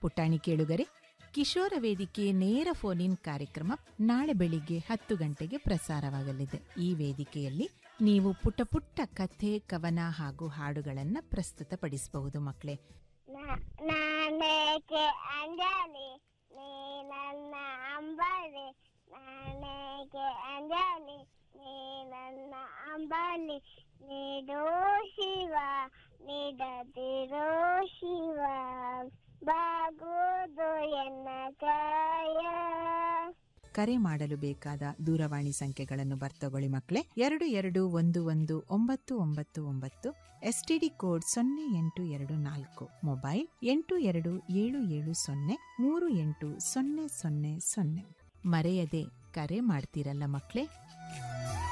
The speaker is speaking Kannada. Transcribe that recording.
ಪುಟಾಣಿ ಕೇಳುಗರೆ ಕಿಶೋರ ವೇದಿಕೆ ನೇರ ಫೋನ್ ಇನ್ ಕಾರ್ಯಕ್ರಮ ನಾಳೆ ಬೆಳಿಗ್ಗೆ ಹತ್ತು ಗಂಟೆಗೆ ಪ್ರಸಾರವಾಗಲಿದೆ ಈ ವೇದಿಕೆಯಲ್ಲಿ ನೀವು ಪುಟ್ಟ ಪುಟ್ಟ ಕಥೆ ಕವನ ಹಾಗೂ ಹಾಡುಗಳನ್ನ ಪ್ರಸ್ತುತಪಡಿಸಬಹುದು ಮಕ್ಕಳೇ ನ- ನಾನೇಕೆ ಅಂಜಲಿ ನೀ ನನ್ನ ಅಂಬಲಿ ನಾನೇಕೆ ಅಂಜಲಿ ನೀ ನನ್ನ ಅಂಬಲಿ ನೀಡೋ ಶಿವ ನೀಡದಿರೋ ಶಿವ ಬಾಗುವುದು ಎನ್ನ ಕಾಯ ಕರೆ ಮಾಡಲು ಬೇಕಾದ ದೂರವಾಣಿ ಸಂಖ್ಯೆಗಳನ್ನು ಬರ್ತಗೊಳ್ಳಿ ಮಕ್ಕಳೇ ಎರಡು ಎರಡು ಒಂದು ಒಂದು ಒಂಬತ್ತು ಒಂಬತ್ತು ಒಂಬತ್ತು ಎಸ್ಟಿಡಿ ಕೋಡ್ ಸೊನ್ನೆ ಎಂಟು ಎರಡು ನಾಲ್ಕು ಮೊಬೈಲ್ ಎಂಟು ಎರಡು ಏಳು ಏಳು ಸೊನ್ನೆ ಮೂರು ಎಂಟು ಸೊನ್ನೆ ಸೊನ್ನೆ ಸೊನ್ನೆ ಮರೆಯದೆ ಕರೆ ಮಾಡ್ತೀರಲ್ಲ ಮಕ್ಕಳೇ